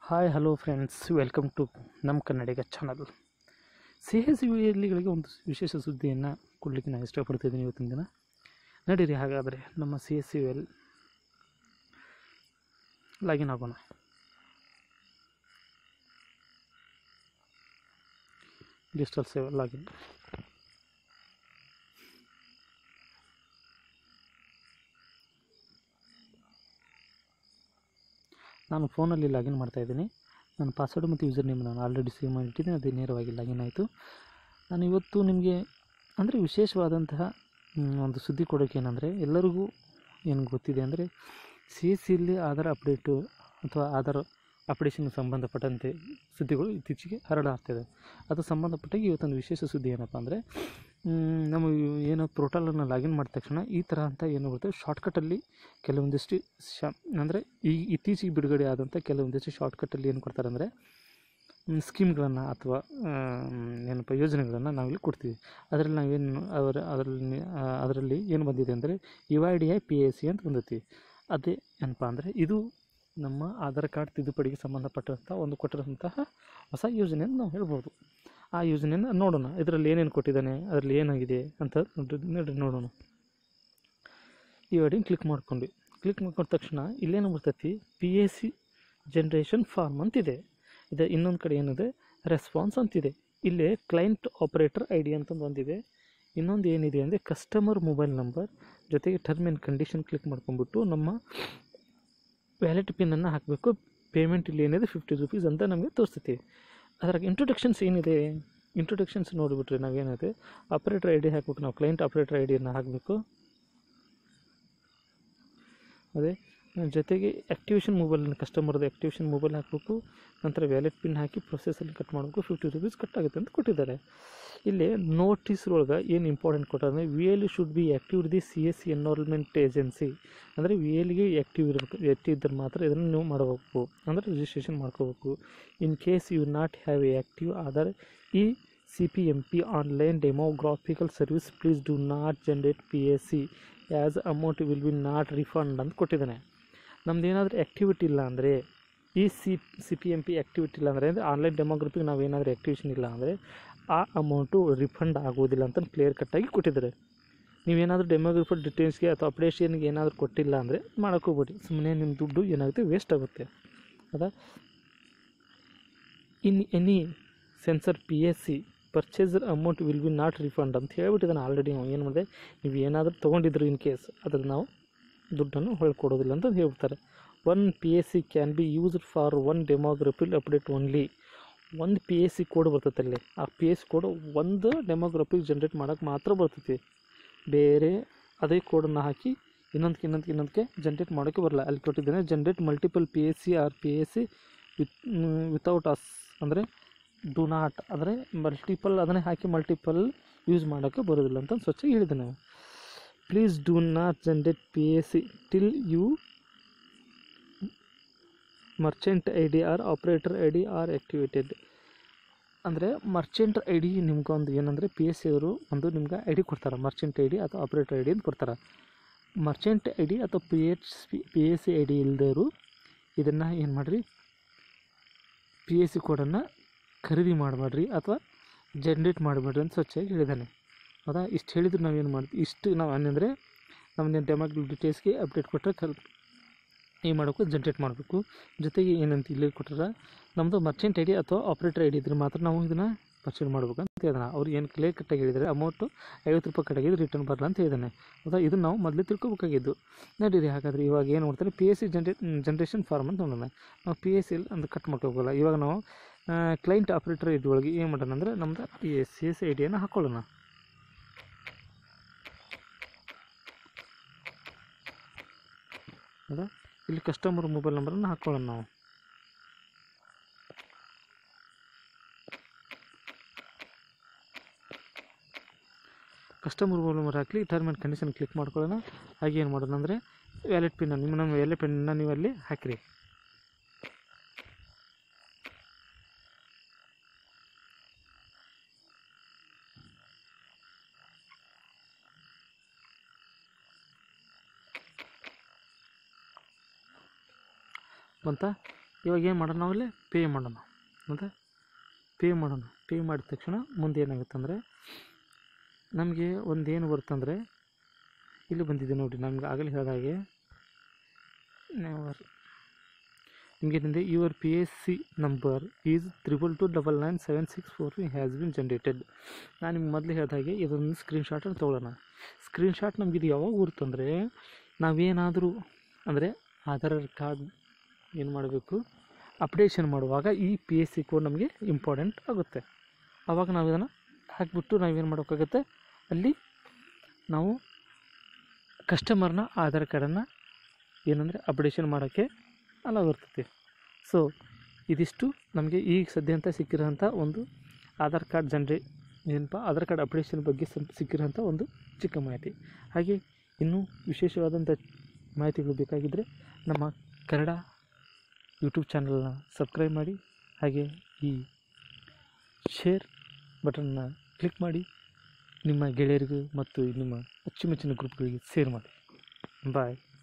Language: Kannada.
hi hello friends welcome to ನಮ್ಮ Kannadiga channel C S U ಎಲ್ಲಿಗಳಿಗೆ ಒಂದು ವಿಶೇಷ ಸುದ್ದಿಯನ್ನು ಕೊಡಲಿಕ್ಕೆ ನಾನು ಇಷ್ಟಪಡ್ತಿದ್ದೀನಿ ಇವತ್ತಿನ ದಿನ ನಡೀರಿ ಹಾಗಾದರೆ ನಮ್ಮ C S U L login ಆಗೋಣ ಡಿಜಿಟಲ್ ಸೇವೆ ಲಾಗಿನ್ ನಾನು ಫೋನಲ್ಲಿ ಲಾಗಿನ್ ಮಾಡ್ತಾಯಿದ್ದೀನಿ ನನ್ನ ಪಾಸ್ವರ್ಡ್ ಮತ್ತು ಯೂಸರ್ ನೇಮ್ ನಾನು ಆಲ್ರೆಡಿ ಸೇವ್ ಮಾಡಿಟ್ಟಿದ್ದೀನಿ ಅದು ನೇರವಾಗಿ ಲಾಗಿನ್ ಆಯಿತು ನಾನು ಇವತ್ತು ನಿಮಗೆ ಅಂದರೆ ವಿಶೇಷವಾದಂತಹ ಮ್, ಒಂದು ಸುದ್ದಿ ಕೊಡೋಕೆ ಏನಂದರೆ ಎಲ್ಲರಿಗೂ ಏನು ಗೊತ್ತಿದೆ ಅಂದರೆ ಸಿ ಎಸ್ ಸಿಯಲ್ಲಿ ಆಧಾರ್ ಅಪ್ಡೇಟು ಅಥವಾ ಆಧಾರ್ ಅಪ್ಡೇಷನ್ಗೆ ಸಂಬಂಧಪಟ್ಟಂತೆ ಸುದ್ದಿಗಳು ಇತ್ತೀಚೆಗೆ ಹರಡಾಗ್ತಿದೆ ಅದು ಸಂಬಂಧಪಟ್ಟಾಗ ಇವತ್ತೊಂದು ವಿಶೇಷ ಸುದ್ದಿ ಏನಪ್ಪ ಅಂದರೆ ನಮ್ಮ ಇವ್- ಏನೋ ಪೋರ್ಟಲನ್ನು ಲಾಗಿನ್ ಮಾಡಿದ ತಕ್ಷಣ ಈ ಥರ ಅಂತ ಏನು ಬರುತ್ತೆ ಶಾರ್ಟ್ಕಟ್ಟಲ್ಲಿ ಕೆಲವೊಂದಿಷ್ಟು ಶ ಅಂದರೆ ಈ ಇತ್ತೀಚೆಗೆ ಬಿಡುಗಡೆ ಆದಂಥ ಕೆಲವೊಂದಿಷ್ಟು ಶಾರ್ಟ್ಕಟ್ಟಲ್ಲಿ ಏನು ಕೊಡ್ತಾರೆ ಅಂದರೆ ಸ್ಕೀಮ್ಗಳನ್ನು ಅಥವಾ ಆಮ್, ಏನಪ್ಪ ಯೋಜನೆಗಳನ್ನು ನಾವಿಲ್ಲಿ ಕೊಡ್ತೀವಿ ಅದರಲ್ಲಿ ನಾವೇನು ಅವರ ಅದರಲ್ಲಿ ಆ, ಅದರಲ್ಲಿ ಏನು ಬಂದಿದೆ ಅಂದರೆ U I D I P S C ಅಂತ ಬಂದೈತಿ ಅದೇ ಏನಪ್ಪ ಅಂದರೆ ಇದು ನಮ್ಮ ಆಧಾರ್ ಕಾರ್ಡ್ ತಿದ್ದುಪಡಿಗೆ ಸಂಬಂಧಪಟ್ಟಂಥ ಒಂದು ಕೊಟ್ಟಿರೋಂತಹ ಹೊಸ ಯೋಜನೆ ಅಂತ ನಾವು ಹೇಳ್ಬೋದು ಆ ಯೋಜನೆಯನ್ನು ನೋಡೋಣ ಇದರಲ್ಲಿ ಏನೇನು ಕೊಟ್ಟಿದ್ದಾನೆ ಅದರಲ್ಲಿ ಏನಾಗಿದೆ ಅಂತ ನೋಡ್ರಿ ನೋಡ್ರಿ ನೋಡೋಣ ಈ ವರ್ಡಿಂಗ್ ಕ್ಲಿಕ್ ಮಾಡ್ಕೊಂಡ್ವಿ ಕ್ಲಿಕ್ ಮಾಡ್ಕೊಂಡ ತಕ್ಷಣ ಇಲ್ಲೇನು ಬರ್ತೈತಿ P A C generation form ಅಂತಿದೆ ಇದೆ ಇನ್ನೊಂದು ಕಡೆ ಏನಿದೆ ರೆಸ್ಪಾನ್ಸ್ ಅಂತಿದೆ ಇಲ್ಲೇ ಕ್ಲೈಂಟ್ ಆಪರೇಟರ್ ಐ ಡಿ ಅಂತ ಬಂದಿದೆ ಇನ್ನೊಂದು ಏನಿದೆ ಅಂದರೆ ಕಸ್ಟಮರ್ ಮೊಬೈಲ್ ನಂಬರ್ ಜೊತೆಗೆ ಟರ್ಮ್ ಆ್ಯಂಡ್ ಕಂಡೀಷನ್ ಕ್ಲಿಕ್ ಮಾಡ್ಕೊಂಡ್ಬಿಟ್ಟು ನಮ್ಮ ವ್ಯಾಲೆಟ್ ಪಿನ್ನನ್ನು ಹಾಕಬೇಕು ಪೇಮೆಂಟ್ ಇಲ್ಲಿ ಏನಿದೆ ಫಿಫ್ಟಿ ರುಪೀಸ್ ಅಂತ ನಮಗೆ ತೋರಿಸ್ತೈತಿ ಅದ್ರಾಗ ಇಂಟ್ರೊಡಕ್ಷನ್ಸ್ ಏನಿದೆ ಇಂಟ್ರೊಡಕ್ಷನ್ಸ್ ನೋಡಿಬಿಟ್ರೆ ನಾವೇನಿದೆ ಆಪ್ರೇಟರ್ ಐ ಡಿ ಹಾಕ್ಬೇಕು ನಾವು ಕ್ಲೈಂಟ್ ಆಪ್ರೇಟರ್ ಐ ಡಿಯನ್ನು ಹಾಕಬೇಕು ಅದೇ ಜೊತೆಗೆ ಆ್ಯಕ್ಟಿವೇಷನ್ ಮೊಬೈಲ್ ಕಸ್ಟಮರ್ದು ಆ್ಯಕ್ಟಿವೇಷನ್ ಮೊಬೈಲ್ ಹಾಕಬೇಕು ನಂತರ ವ್ಯಾಲೆಟ್ ಪಿನ್ ಹಾಕಿ ಪ್ರೊಸೆಸಲ್ಲಿ ಕಟ್ ಮಾಡಬೇಕು ಫಿಫ್ಟಿ ರುಪೀಸ್ ಕಟ್ ಆಗುತ್ತೆ ಅಂತ ಕೊಟ್ಟಿದ್ದಾರೆ ಇಲ್ಲಿ ನೋಟಿಸ್ ಒಳಗೆ ಏನು ಇಂಪಾರ್ಟೆಂಟ್ ಕೊಟ್ಟಾರೆ V L should be active the C S C environment agency ಅಂದರೆ ವಿ ಎಲ್ಗೆ ಆ್ಯಕ್ಟಿವ್ ಇರಬೇಕು ಆ್ಯಕ್ಟಿವ್ ಇದ್ದರೆ ಮಾತ್ರ ಇದನ್ನು ನೀವು ಮಾಡಬೇಕು ಅಂದರೆ ರಿಜಿಸ್ಟ್ರೇಷನ್ ಮಾಡ್ಕೋಬೇಕು in case you not have a active Aadhaar E C P M P online demographical service please do not generate P S C as amount will be not refund ಅಂತ ಕೊಟ್ಟಿದ್ದಾನೆ ನಮ್ದು ಏನಾದರೂ ಆ್ಯಕ್ಟಿವಿಟಿ ಇಲ್ಲ ಅಂದರೆ E C C P M P activity ಇಲ್ಲ ಅಂದರೆ ಅಂದರೆ ಆನ್ಲೈನ್ ಡೆಮೋಗ್ರಫಿಗೆ ನಾವು ಏನಾದರೂ ಆ್ಯಕ್ಟಿವೇಷನ್ ಇಲ್ಲ ಅಂದರೆ ಆ ಅಮೌಂಟು ರಿಫಂಡ್ ಆಗೋದಿಲ್ಲ ಅಂತ ಕ್ಲಿಯರ್ ಕಟ್ಟಾಗಿ ಕೊಟ್ಟಿದ್ದಾರೆ ನೀವೇನಾದರೂ ಡೆಮೋಗ್ರಫರ್ ಡಿಟೇಲ್ಸ್ಗೆ ಅಥವಾ ಅಪ್ಡೇಷನ್ಗೆ ಏನಾದರೂ ಕೊಟ್ಟಿಲ್ಲ ಅಂದರೆ ಮಾಡೋಕ್ಕೋಗ್ಬೇಡಿ ಸುಮ್ಮನೆ ನಿಮ್ಮ ದುಡ್ಡು ಏನಾಗುತ್ತೆ ವೇಸ್ಟ್ ಆಗುತ್ತೆ ಹೌದಾ in any sensor P S C purchaser amount will be not refund ಅಂತ ಹೇಳ್ಬಿಟ್ಟಿದ್ದಾನೆ ಆಲ್ರೆಡಿ ನಾವು ಏನು ಮಾಡಿದೆ ನೀವು ಏನಾದರೂ ತೊಗೊಂಡಿದ್ರು ಇನ್ ಕೇಸ್ ಅದ್ರಲ್ಲಿ ನಾವು ದುಡ್ಡನ್ನು ಹೊಳ್ಕೊಡೋದಿಲ್ಲ ಅಂತ ಹೇಳ್ತಾರೆ one P S C can be used for one demographical update only ಒಂದು ಪಿ ಎಸ್ ಸಿ ಕೋಡ್ ಬರ್ತೈತೆ ಅಲ್ಲಿ ಆ ಪಿ ಎಸ್ ಕೋಡ್ ಒಂದು ಡೆಮೋಗ್ರಫಿಕ್ ಜನ್ರೇಟ್ ಮಾಡೋಕ್ಕೆ ಮಾತ್ರ ಬರ್ತೈತಿ ಬೇರೆ ಅದೇ ಕೋಡನ್ನು ಹಾಕಿ ಇನ್ನೊಂದಕ್ಕೆ ಇನ್ನೊಂದಕ್ಕೆ ಇನ್ನೊಂದಕ್ಕೆ ಜನ್ರೇಟ್ ಮಾಡೋಕ್ಕೆ ಬರಲ್ಲ ಅಲ್ಲಿ ಕೊಟ್ಟಿದ್ದೇನೆ generate multiple P S C or P S C with without us ಅಂದರೆ ಡು ನಾಟ್ ಅಂದರೆ ಮಲ್ಟಿಪಲ್ ಅದನ್ನೇ ಹಾಕಿ ಮಲ್ಟಿಪಲ್ ಯೂಸ್ ಮಾಡೋಕ್ಕೆ ಬರೋದಿಲ್ಲ ಅಂತ ಸ್ವಚ್ಛ ಹೇಳಿದೆ ನಾವು please do not generate P S C till you merchant I D or operator I D are activated ಅಂದರೆ ಮರ್ಚೆಂಟ್ ಐ ಡಿ ನಿಮ್ಗೊಂದು ಏನಂದರೆ ಪಿ ಎಸ್ ಸಿ ಅವರು ಒಂದು ನಿಮ್ಗೆ ಐ ಡಿ ಕೊಡ್ತಾರೆ ಮರ್ಚೆಂಟ್ ಐ ಡಿ ಅಥವಾ ಆಪ್ರೇಟರ್ ಐ ಡಿ ಅಂತ ಕೊಡ್ತಾರೆ ಮರ್ಚೆಂಟ್ ಐ ಡಿ ಅಥವಾ P H P P S C I D ಇಲ್ಲದವರು ಇದನ್ನು ಏನು ಮಾಡಿರಿ ಪಿ ಎಸ್ ಸಿ ಕೋಡನ್ನು ಖರೀದಿ ಮಾಡಬೇಡ್ರಿ ಅಥವಾ ಜನ್ರೇಟ್ ಮಾಡಬೇಡ್ರಿ ಅಂತ ಸ್ವಚ್ಛಾಗಿ ಹೇಳಿದ್ದಾನೆ ಹೌದಾ ಇಷ್ಟು ಹೇಳಿದ್ರೆ ನಾವೇನು ಮಾಡ್ತೀವಿ ಇಷ್ಟು ನಾವು ಅಂದರೆ ನಮ್ಮ ಡೆಮಾಕ್ ಡೀಟೇಲ್ಸ್ಗೆ ಅಪ್ಡೇಟ್ ಕೊಟ್ಟರೆ ಕಲ್ ಏನು ಮಾಡಬೇಕು ಜನ್ರೇಟ್ ಮಾಡಬೇಕು ಜೊತೆಗೆ ಏನಂತ ಇಲ್ಲಿ ಕೊಟ್ಟರೆ ನಮ್ಮದು ಮರ್ಚೆಂಟ್ ಐ ಡಿ ಅಥವಾ ಆಪ್ರೇಟರ್ ಐ ಡಿ ಇದ್ರೆ ಮಾತ್ರ ನಾವು ಇದನ್ನು ಪರ್ಚೇಸ್ ಮಾಡ್ಬೇಕು ಅಂತ ಹೇಳಿದಾನೆ ಅವ್ರು ಏನು ಕ್ಲಿಯರ್ ಕಟ್ಟಾಗಿ ಹೇಳಿದರೆ ಅಮೌಂಟು ಐವತ್ತು ರೂಪಾಯಿ ಕಟ್ಟಾಗಿದ್ದು ರಿಟರ್ನ್ ಬರಲ್ಲ ಅಂತ ಹೇಳಿದಾನೆ ಹೌದಾ ಇದು ನಾವು ಮೊದಲೇ ತಿಳ್ಕೊಬೇಕಾಗಿದ್ದು ನಡೀರಿ ಹಾಗಾದರೆ ಇವಾಗ ಏನು ಮಾಡ್ತಾರೆ P S C generate generation form ಅಂತ ನೋಡೋಣ ನಾವು ಪಿ ಎಸ್ ಸಿ ಅಂತ ಕಟ್ ಮಾಡ್ಕೋಬೋಲ್ಲ ಇವಾಗ ನಾವು ಕ್ಲೈಂಟ್ ಆಪ್ರೇಟರ್ ಐ ಡಿ ಒಳಗೆ ಏನು ಮಾಡೋಣ ಅಂದರೆ ನಮ್ಮದು P S C S I ಡಿಯನ್ನು ಹಾಕ್ಕೊಳ್ಳೋಣ ಹೌದಾ ಇಲ್ಲಿ ಕಸ್ಟಮರ್ ಮೊಬೈಲ್ ನಂಬರನ್ನು ಹಾಕ್ಕೊಳ್ಳೋಣ ನಾವು ಕಸ್ಟಮರ್ ಮೊಬೈಲ್ ನಂಬರ್ ಹಾಕಲಿ ಟರ್ಮ್ ಆ್ಯಂಡ್ ಕಂಡೀಷನ್ ಕ್ಲಿಕ್ ಮಾಡ್ಕೊಳ್ಳೋಣ ಹಾಗೆ ಏನು ಮಾಡೋಣ ಅಂದರೆ ವ್ಯಾಲೆಟ್ ಪಿನ್ನ ನಿಮ್ಮ ನಮ್ಮ ವ್ಯಾಲೆಟ್ ಪಿನ್ನ ನೀವು ಅಲ್ಲಿ ಹಾಕಿರಿ ಬಂತ ಇವಾಗ ಏನು ಮಾಡೋಣ ನಾವಲ್ಲಿ ಪೇ ಮಾಡೋಣ ಮತ್ತು ಪೇ ಮಾಡೋಣ ಪೇ ಮಾಡಿದ ತಕ್ಷಣ ಮುಂದೆ ಏನಾಗುತ್ತೆ ಅಂದರೆ ನಮಗೆ ಒಂದು ಏನು ಬರುತ್ತಂದರೆ ಇಲ್ಲಿ ಬಂದಿದೆ ನೋಡಿ ನಮ್ಗೆ ಆಗಲೇ ಹೇಳಿದ ಹಾಗೆ ನೆವರ್ ನಿಮಗೆ ಏನಿದೆ your P S C number is triple two double nine seven six four has been generated ನಾನು ನಿಮ್ಗೆ ಮೊದಲೇ ಹೇಳಿದ ಹಾಗೆ ಇದೊಂದು ಸ್ಕ್ರೀನ್ಶಾಟನ್ನು ತೊಗೊಳ್ಳೋಣ ಸ್ಕ್ರೀನ್ಶಾಟ್ ನಮ್ಗೆ ಇದು ಯಾವಾಗ ಬರುತ್ತಂದರೆ ನಾವೇನಾದರೂ ಅಂದರೆ ಆಧಾರ್ ಕಾರ್ಡ್ ಏನು ಮಾಡಬೇಕು ಅಪ್ಡೇಷನ್ ಮಾಡುವಾಗ ಈ ಪಿ ಎಸ್ ಸಿ ಕೋಡ್ ನಮಗೆ ಇಂಪಾರ್ಟೆಂಟ್ ಆಗುತ್ತೆ ಆವಾಗ ನಾವು ಇದನ್ನು ಹಾಕಿಬಿಟ್ಟು ನಾವೇನು ಮಾಡೋಕ್ಕಾಗುತ್ತೆ ಅಲ್ಲಿ ನಾವು ಕಸ್ಟಮರ್ನ ಆಧಾರ್ ಕಾರ್ಡನ್ನು ಏನಂದರೆ ಅಪ್ಡೇಷನ್ ಮಾಡೋಕ್ಕೆ ಅಲ್ಲ ಬರ್ತೈತಿ ಸೊ ಇದಿಷ್ಟು ನಮಗೆ ಈಗ ಸದ್ಯ ಅಂತ ಸಿಕ್ಕಿರೋಂಥ ಒಂದು ಆಧಾರ್ ಕಾರ್ಡ್ ಜನ್ರೇ ಏನಪ್ಪ ಆಧಾರ್ ಕಾರ್ಡ್ ಅಪ್ಡೇಷನ್ ಬಗ್ಗೆ ಸ್ವಲ್ಪ ಸಿಕ್ಕಿರೋಂಥ ಒಂದು ಚಿಕ್ಕ ಮಾಹಿತಿ ಹಾಗೆ ಇನ್ನೂ ವಿಶೇಷವಾದಂಥ ಮಾಹಿತಿಗಳು ಬೇಕಾಗಿದ್ದರೆ ನಮ್ಮ ಕನ್ನಡ ಯೂಟ್ಯೂಬ್ ಚಾನಲ್ನ ಸಬ್ಸ್ಕ್ರೈಬ್ ಮಾಡಿ ಹಾಗೆ ಈ ಶೇರ್ ಬಟನ್ನ ಕ್ಲಿಕ್ ಮಾಡಿ ನಿಮ್ಮ ಗೆಳೆಯರಿಗೂ ಮತ್ತು ನಿಮ್ಮ ಅಚ್ಚುಮೆಚ್ಚಿನ ಗ್ರೂಪ್ಗಳಿಗೆ ಶೇರ್ ಮಾಡಿ ಬಾಯ್